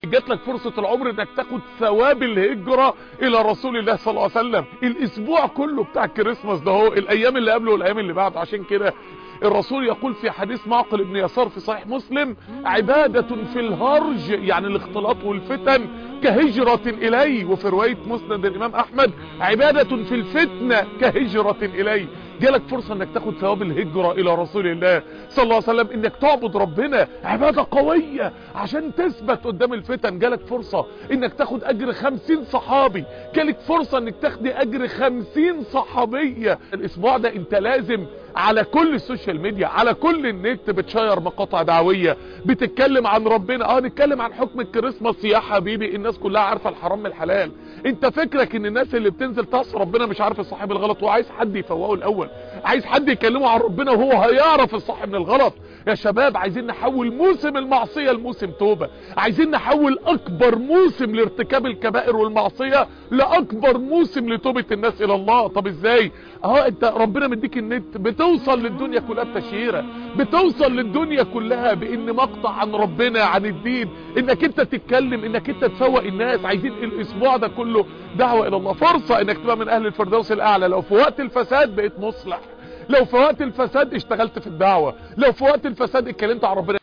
جات لك فرصة العمر انك تاخد ثواب الهجرة الى رسول الله صلى الله عليه وسلم الاسبوع كله بتاع الكريسماس ده هو الايام اللي قبله والايام اللي بعده عشان كده الرسول يقول في حديث معقل ابن يسار في صحيح مسلم عبادة في الهرج يعني الاختلاط والفتن كهجرة الي وفي رواية مسند الامام احمد عبادة في الفتنة كهجرة الي جالك فرصة انك تاخد ثواب الهجرة الى رسول الله صلى الله عليه وسلم انك تعبد ربنا عبادة قوية عشان تثبت قدام الفتن جالك فرصة انك تاخد اجر خمسين صحابي جالك فرصة انك تاخدي اجر خمسين صحابية الاسبوع ده انت لازم على كل السوشيال ميديا على كل النت بتشير مقاطع دعوية بتتكلم عن ربنا اه نتكلم عن حكم الكريسماس يا حبيبي الناس كلها عارفة الحرام من الحلال انت فكرك ان الناس اللي بتنزل تعصي ربنا مش عارف الصح من الغلط وعايز حد يفوقه الاول عايز حد يكلمه عن ربنا وهو هيعرف الصح من الغلط يا شباب عايزين نحول موسم المعصية لموسم توبة عايزين نحول اكبر موسم لارتكاب الكبائر والمعصية لاكبر موسم لتوبة الناس الى الله طب ازاي اه انت ربنا مديك النت بتوصل للدنيا كلها بتشهيرة بتوصل للدنيا كلها بان مقطع عن ربنا عن الدين انك انت تتكلم انك انت تفوق الناس عايزين الاسبوع ده كله دعوة الى الله فرصة انك تبقى من اهل الفردوس الاعلى لو في وقت الفساد بقيت مصلح لو في وقت الفساد اشتغلت في الدعوة لو في وقت الفساد اتكلمت عن ربنا